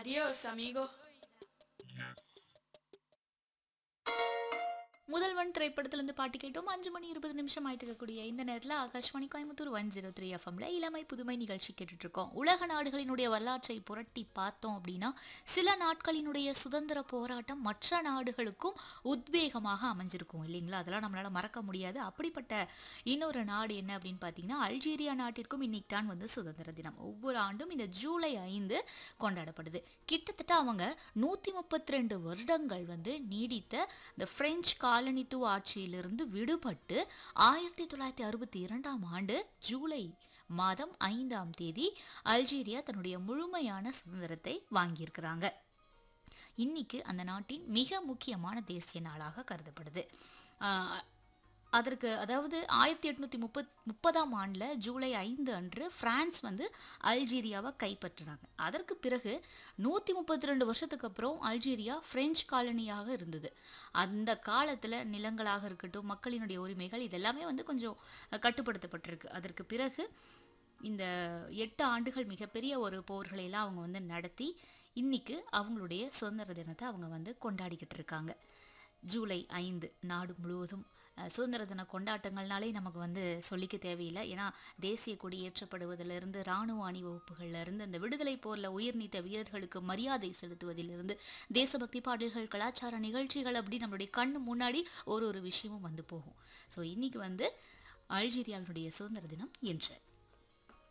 Adiós, amigo. முதல்வன் திரைப்படத்திலிருந்து பாட்டு கேட்டோம் அஞ்சு மணி இருபது நிமிஷம் ஆயிட்டு இருக்கக்கூடிய இந்த நேரத்தில் Akashvani Coimbatore one zero three எஃப்எம்ல இளமை புதுமை நிகழ்ச்சி கேட்டுட்டு இருக்கோம் உலக நாடுகளினுடைய வரலாற்றை புரட்டி பார்த்தோம் அப்படின்னா சில நாட்களினுடைய சுதந்திர போராட்டம் மற்ற நாடுகளுக்கும் உத்வேகமாக அமைஞ்சிருக்கும் இல்லைங்களா அதெல்லாம் நம்மளால மறக்க முடியாது அப்படிப்பட்ட இன்னொரு நாடு என்ன அப்படின்னு பார்த்தீங்கன்னா அல்ஜீரியா நாட்டிற்கும் இன்னைக்கு தான் வந்து சுதந்திர தினம் ஒவ்வொரு ஆண்டும் இந்த ஜூலை ஐந்து கொண்டாடப்படுது கிட்டத்தட்ட அவங்க நூற்றி முப்பத்தி ரெண்டு வருடங்கள் வந்து நீடித்த இந்த பிரெஞ்சு காலனித்துவ ஆட்சியிலிருந்து விடுபட்டு ஆயிரத்தி தொள்ளாயிரத்தி அறுபத்தி இரண்டாம் ஆண்டு ஜூலை மாதம் ஐந்தாம் தேதி அல்ஜீரியா தன்னுடைய முழுமையான சுதந்திரத்தை வாங்கியிருக்கிறாங்க இன்னைக்கு அந்த நாட்டின் மிக முக்கியமான தேசிய நாளாக கருதப்படுது ஆஹ் அதற்கு அதாவது ஆயிரத்தி எட்நூற்றி முப்பத் முப்பதாம் ஆண்டில் ஜூலை ஐந்து அன்று பிரான்ஸ் வந்து அல்ஜீரியாவை கைப்பற்றினாங்க அதற்கு பிறகு நூற்றி முப்பத்தி ரெண்டு வருஷத்துக்கு அப்புறம் அல்ஜீரியா பிரெஞ்சு காலனியாக இருந்தது அந்த காலத்தில் நிலங்களாக இருக்கட்டும் மக்களினுடைய உரிமைகள் இதெல்லாமே வந்து கொஞ்சம் கட்டுப்படுத்தப்பட்டிருக்கு அதற்கு பிறகு இந்த எட்டு ஆண்டுகள் மிகப்பெரிய ஒரு போர்களை எல்லாம் அவங்க வந்து நடத்தி இன்னைக்கு அவங்களுடைய சுதந்திர தினத்தை அவங்க வந்து கொண்டாடிக்கிட்டு இருக்காங்க ஜூலை ஐந்து நாடு முழுவதும் அஹ், சுதந்திர தின கொண்டாட்டங்கள்னாலே நமக்கு வந்து சொல்லிக்க தேவையில்லை ஏன்னா தேசிய கொடி ஏற்றப்படுவதிலிருந்து இராணுவ அணிவகுப்புகள்ல இருந்து அந்த விடுதலை போரில் உயிர் நீத்த வீரர்களுக்கு மரியாதை செலுத்துவதிலிருந்து தேசபக்தி பாடல்கள் கலாச்சார நிகழ்ச்சிகள் அப்படி நம்மளுடைய கண்ணு முன்னாடி ஒரு ஒரு விஷயமும் வந்து போகும் ஸோ இன்னைக்கு வந்து அல்ஜீரியாவினுடைய சுதந்திர தினம் என்று